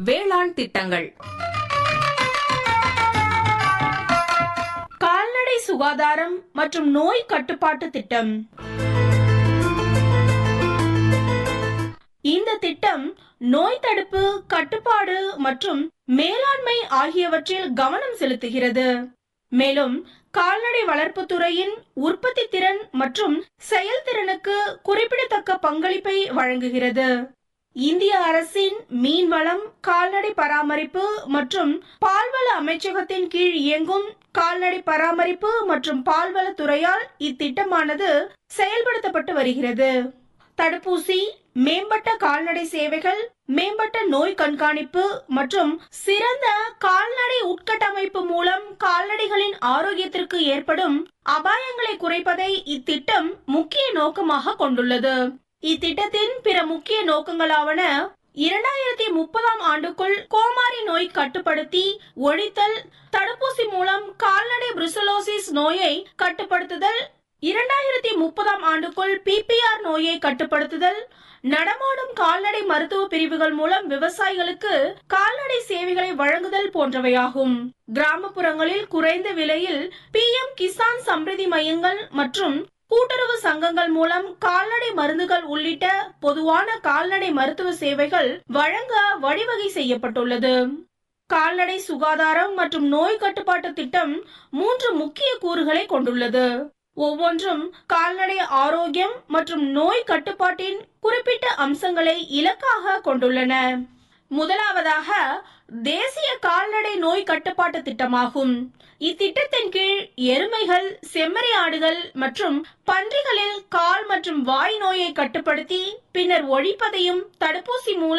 வேளாண் திட்டங்கள் கால்நடை சுகாதாரம் மற்றும் நோய் கட்டுப்பாட்டு திட்டம் இந்த திட்டம் நோய் தடுப்பு கட்டுப்பாடு மற்றும் மேலாண்மை ஆகியவற்றில் கவனம் செலுத்துகிறது மேலும் கால்நடை வளர்ப்பு துறையின் உற்பத்தி திறன் மற்றும் செயல்திறனுக்கு குறிப்பிடத்தக்க பங்களிப்பை வழங்குகிறது இந்திய அரசின் மீன்வளம் கால்நடை பராமரிப்பு மற்றும் பால்வள அமைச்சகத்தின் கீழ் இயங்கும் கால்நடை பராமரிப்பு மற்றும் பால்வள துறையால் இத்திட்டமானது செயல்படுத்தப்பட்டு வருகிறது தடுப்பூசி மேம்பட்ட கால்நடை சேவைகள் மேம்பட்ட நோய் கண்காணிப்பு மற்றும் சிறந்த கால்நடை உட்கட்டமைப்பு மூலம் கால்நடைகளின் ஆரோக்கியத்திற்கு ஏற்படும் அபாயங்களை குறைப்பதை இத்திட்டம் முக்கிய நோக்கமாக கொண்டுள்ளது இத்திட்டத்தின் பிற முக்கிய நோக்கங்களாவன இரண்டாயிரத்தி முப்பதாம் ஆண்டுக்குள் கோமாரி நோய் கட்டுப்படுத்தி ஒழித்தல் தடுப்பூசி மூலம் கால்நடை புருசலோசிஸ் நோயை கட்டுப்படுத்துதல் இரண்டாயிரத்தி முப்பதாம் ஆண்டுக்குள் பிபிஆர் நோயை கட்டுப்படுத்துதல் நடமாடும் கால்நடை மருத்துவ பிரிவுகள் மூலம் விவசாயிகளுக்கு கால்நடை சேவைகளை வழங்குதல் போன்றவையாகும் கிராமப்புறங்களில் குறைந்த விலையில் பிஎம் கிசான் சம்ரிதி மையங்கள் மற்றும் கூட்டுறவு சங்கங்கள் மூலம் கால்நடை மருந்துகள் உள்ளிட்ட பொதுவான கால்நடை மருத்துவ சேவைகள் வழங்க வழிவகை செய்யப்பட்டுள்ளது கால்நடை சுகாதாரம் மற்றும் நோய் கட்டுப்பாட்டு திட்டம் மூன்று முக்கிய கூறுகளை கொண்டுள்ளது ஒவ்வொன்றும் கால்நடை ஆரோக்கியம் மற்றும் நோய் கட்டுப்பாட்டின் குறிப்பிட்ட அம்சங்களை இலக்காக கொண்டுள்ளன முதலாவதாக தேசிய கால்நடை நோய் கட்டுப்பாட்டு திட்டமாகும் இத்திட்டத்தின் கீழ் எருமைகள் செம்மறி ஆடுகள் மற்றும் பன்றிகளில் கால் மற்றும் வாய் நோயை கட்டுப்படுத்தி பின்னர் ஒழிப்பதையும் தடுப்பூசி மூலம்